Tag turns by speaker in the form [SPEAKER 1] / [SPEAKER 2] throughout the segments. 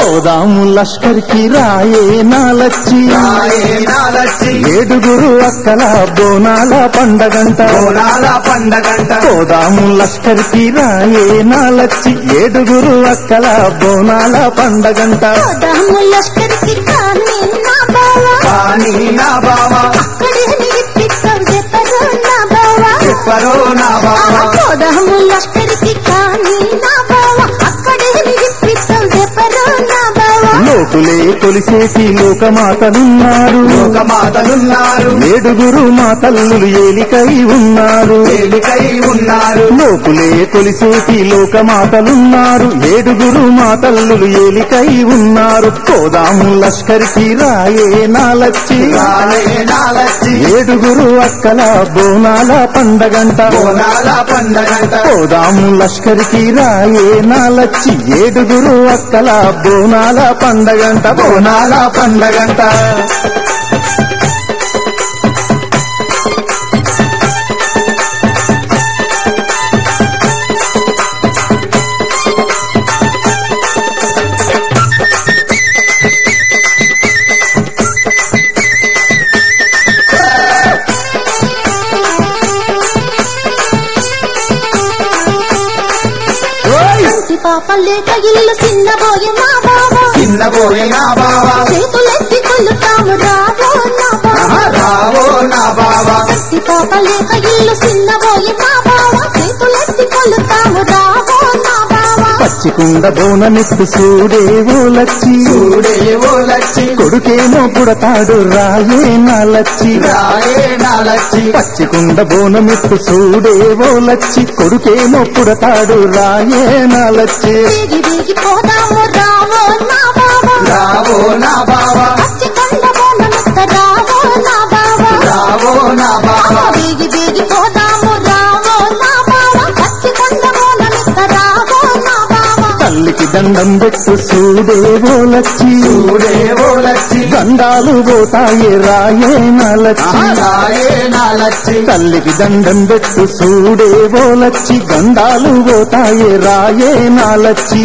[SPEAKER 1] పోదాము లష్కర్కి రాయే నాలచ్చి
[SPEAKER 2] రాయే నాలచ్చి
[SPEAKER 1] ఏడుగురు అక్కల బోనాల పండగంట
[SPEAKER 2] బోనాల పండగంట
[SPEAKER 1] పోదాము లష్కర్కి రాయే నాలచ్చి ఏడుగురు అక్కల బోనాల పండగంట
[SPEAKER 3] పోదాము లష్కరికి కానీ నా బావ
[SPEAKER 2] కానీ నా బావ
[SPEAKER 3] అక్కడే నిలిపిస్తావు చెప్పరు నా బావ
[SPEAKER 2] చెప్పరో నా బావ
[SPEAKER 3] పోదాము లష్కరికి కానీ నా బావ అక్కడే నిలిపిస్తావు చెప్పరు నా బావ
[SPEAKER 1] లోకులే కొలిసేటి లోకమాతలున్నారు
[SPEAKER 2] లోకమాతలున్నారు
[SPEAKER 1] ఏడుగురు మా తల్లులు ఏలికై ఉన్నారు
[SPEAKER 2] తేలికై ఉన్నారు
[SPEAKER 1] లోకులే కొలిసేటి లోకమాతలున్నారు ఏడుగురు మా తల్లులు ఏలికై ఉన్నారు పోదాము లష్కర్కి రాయే నాలచ్చి
[SPEAKER 2] రాయే నాలచ్చి
[SPEAKER 1] ఏడుగురు అక్కల బోనాల పండగంట
[SPEAKER 2] బోనాల పండగంట
[SPEAKER 1] పోదాము లష్కర్కి రాయే నాలచ్చి ఏడుగురు అక్కల బోనాల పండగంట
[SPEAKER 2] బోనాల పండగంట
[SPEAKER 3] ఇంటి పాప లేక ఇల్లు చిన్నబోయే నా బావ
[SPEAKER 2] చిన్నబోయే నా బావ
[SPEAKER 3] చేతులెత్తి కొల్లుతాము రావో నా బావ
[SPEAKER 2] ఆహా, రావో నా బావ
[SPEAKER 3] ఇంటి పాప లేక ఇల్లు చిన్నబోయే నా బావ చేతులెత్తి కొల్లుతాము రావో నా బావ
[SPEAKER 1] పచ్చికుండ బోనమిత్తు సూడేవో లచ్చి
[SPEAKER 2] చూడే ఓ లచ్చి
[SPEAKER 1] కొడుకేమో పుడతాడు రాయే నాలచ్చి
[SPEAKER 2] రాయే నాలచ్చి
[SPEAKER 1] పచ్చికుండ బోనమిత్తు సూడేవో లచ్చి కొడుకేమో పుడతాడు రాయే నాలచ్చి
[SPEAKER 3] వేగి వేగి పోదాము రావో నా బావ
[SPEAKER 2] రావో నా బావ
[SPEAKER 3] పచ్చి కొండ బోనమిత్త రావో నా బావ
[SPEAKER 2] రావో నా బావ
[SPEAKER 3] వేగి వేగి పోదాము రావో నా బావ పచ్చి కొండ బోనమిత్త రావో నా బావ
[SPEAKER 1] తల్లికి దండం పెట్టు సూడేవో లచ్చి
[SPEAKER 2] చూడే ఓ లచ్చి
[SPEAKER 1] దండాలు పోతాయి రాయే నాలచ్చి
[SPEAKER 2] రాయే నాలచ్చి
[SPEAKER 1] తల్లికి దండం పెట్టు సూడేవో లచ్చి గండాలు పోతాయి రాయే నాలచ్చి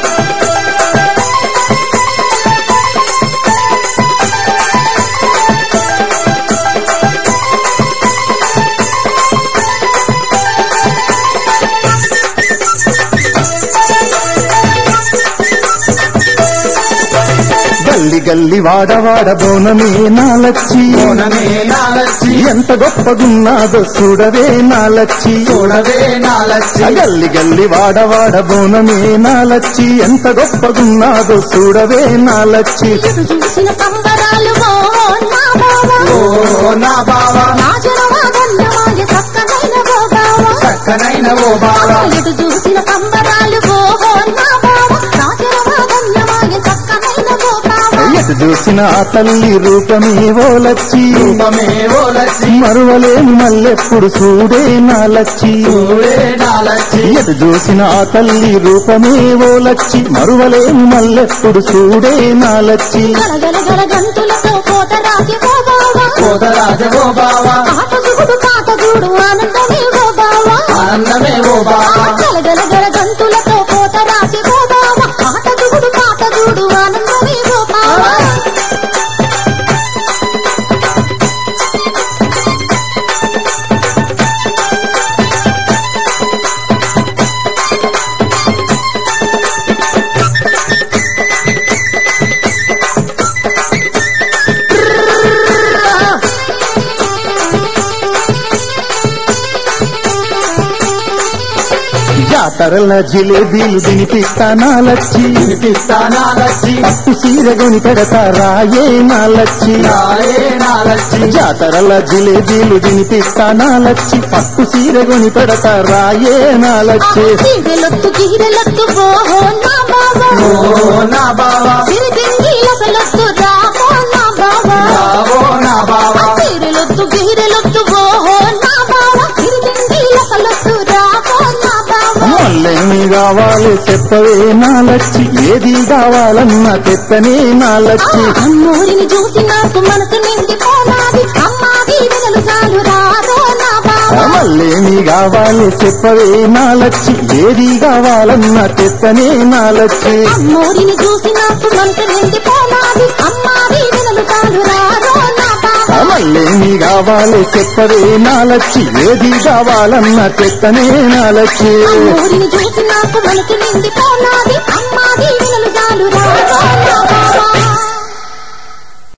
[SPEAKER 1] గల్లి గల్లి వాడవాడ బోనమే నాలచ్చి
[SPEAKER 2] బోనమే నాలచ్చి
[SPEAKER 1] ఎంత గొప్పగున్నాదో చూడవే నాలచ్చి
[SPEAKER 2] చూడవే నాలచ్చి
[SPEAKER 1] గల్లి గల్లి వాడవాడ బోనమే నాలచ్చి ఎంత గొప్పగున్నాదో చూడవే నాలచ్చి
[SPEAKER 3] ఎటు చూసిన సంబరాలు ఓ నా బావ
[SPEAKER 2] ఓ నా బావ
[SPEAKER 3] రాజులవా దండమాయ చక్కనైన ఓ బావ
[SPEAKER 2] చక్కనైన ఓ బావ
[SPEAKER 3] ఎటు చూసిన సంబరాలు ఓ నా బావ రాజులవా దండమాయ చక్కనైన ఓ బావ
[SPEAKER 1] ఎటు చూసిన ఆ తల్లి రూపమే ఓలచ్చి
[SPEAKER 2] రూపమే ఓ లచ్చి
[SPEAKER 1] మరువలేని మల్లెప్పుడు చూడే నాలచ్చి
[SPEAKER 2] చూడే నాలచ్చి
[SPEAKER 1] ఎటు చూసిన ఆ తల్లి రూపమే ఓలచ్చి మరువలేని మల్లెప్పుడు చూడే నాలచ్చి
[SPEAKER 3] గలగల గల గంతులతో కోట రాజు ఓ బావ
[SPEAKER 2] కోతరాజ ఓ బావ
[SPEAKER 3] ఆట చూడు కాట చూడు ఆనందమే ఓ బావ
[SPEAKER 2] ఆనందమే ఓ బావ
[SPEAKER 3] గలగల గల గంతులతో కోట రాజు ఓ బావ ఆట చూడు కాట చూడు ఆనందమే ఓ బావ
[SPEAKER 1] జాతరల జిలేబీలు తినిపిస్తా నాలచ్చి
[SPEAKER 2] వినిపిస్తా నాలచ్చి
[SPEAKER 1] పట్టు సీర కొని పెడతా రాయే నాలచ్చి
[SPEAKER 2] రాయే నాలచ్చి
[SPEAKER 1] జాతరల జిలేబీలు తినిపిస్తా నాలచ్చి పట్టు సీర కొని పెడతా రాయే నాలచ్చి
[SPEAKER 3] సీరెలొత్తు గిరెలొత్తు ఓహో నా బావ
[SPEAKER 2] ఓ నా బావ
[SPEAKER 3] సిరిదింగిలసలొత్తు రాహో నా బావ
[SPEAKER 2] రావో నా బావ
[SPEAKER 3] సీరెలొత్తు గిరెలొత్తు ఓహో నా బావ సిరిదింగిలసలొత్తు రాహో నా బావ
[SPEAKER 1] మళ్ళేమి కావాలి చెప్పవే నాలచ్చి ఏది కావాలన్నా తెత్తనే నాలచ్చి
[SPEAKER 3] అమ్మోరిని చూసి నాకు మనసు నిండిపోనాది అమ్మా దీవెనలు చాలు రారో నా బావ
[SPEAKER 1] మళ్ళేమి కావాలి చెప్పవే నాలచ్చి ఏది కావాలన్నా తెత్తనే నాలచ్చి
[SPEAKER 3] అమ్మోరిని చూసి నాకు
[SPEAKER 1] కావాలి చెప్పవే నాలచ్చి ఏది కావాలన్న తెత్తనే నాలచ్చి
[SPEAKER 3] అమ్మోరిని చూసి నాకు మనసు నిండిపోనాది అమ్మాది వినలు చాలు రాజా నా